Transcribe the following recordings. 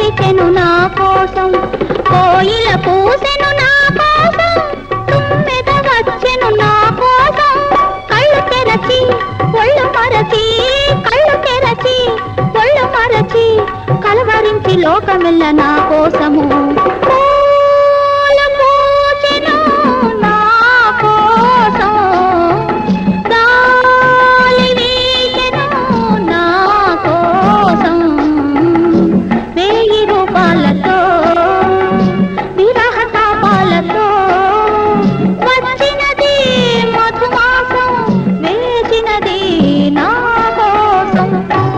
వీచెను నా కోసం కోయిల పూసెను నా కోసం తుమ్మెద వచ్చెను నా కోసం కళ్ళు తెరచి ఒళ్ళు మరచి కళ్ళు తెరచి ఒళ్ళు మరచి కలవరించి లోకమెల్ల నా కోసము పూల పూచెను నా కోసం గాలి వీచెను నా కోసం వేయి రూపాలతో విరహ తాపాలతో వచ్చినది మధుమాసం వేసినది నా కోసం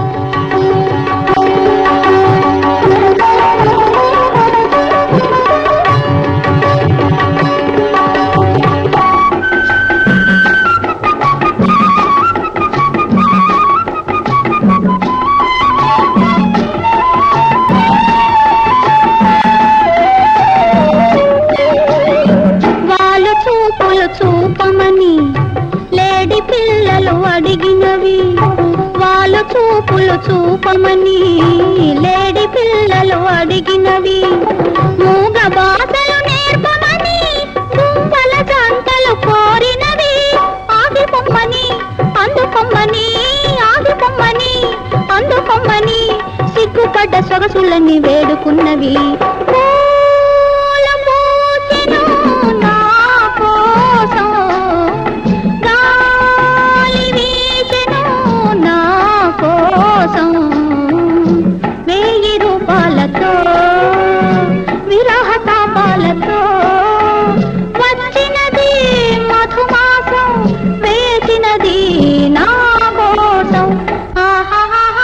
వాళ్ళు చూపులు చూపమని లేడి పిల్లలు అడిగినవి వాళ్ళు చూపులు చూపమని లేడి పిల్లలు అడిగినవి మూగ బాధలు నేర్పమని గుంపల జంటలు కోరినవి ఆగి పొమ్మని అందుకొమ్మని ఆగి పొమ్మని అందుకొమ్మని సిగ్గుపడ్డ సొగసులని వేడుకున్నవి పూల పూచెను నా కోసం గాలి వీచెను నా కోసం వేయి రూపాలతో విరహ తాపాలతో వచ్చినది మధుమాసం వేసినది నా కోసం ఆహాహాహా.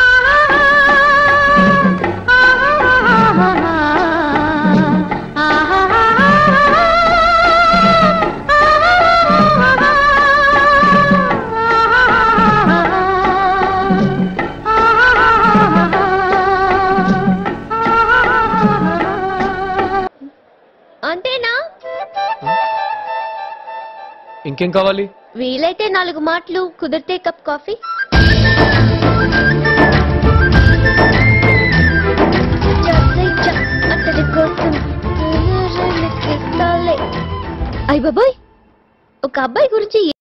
అంతేనా ఇంకేం కావాలి వీలైతే నాలుగు మాటలు కుదిరితే కప్ కాఫీ అతడి కోసం అయ్ బాబోయ్ ఒక అబ్బాయి గురించి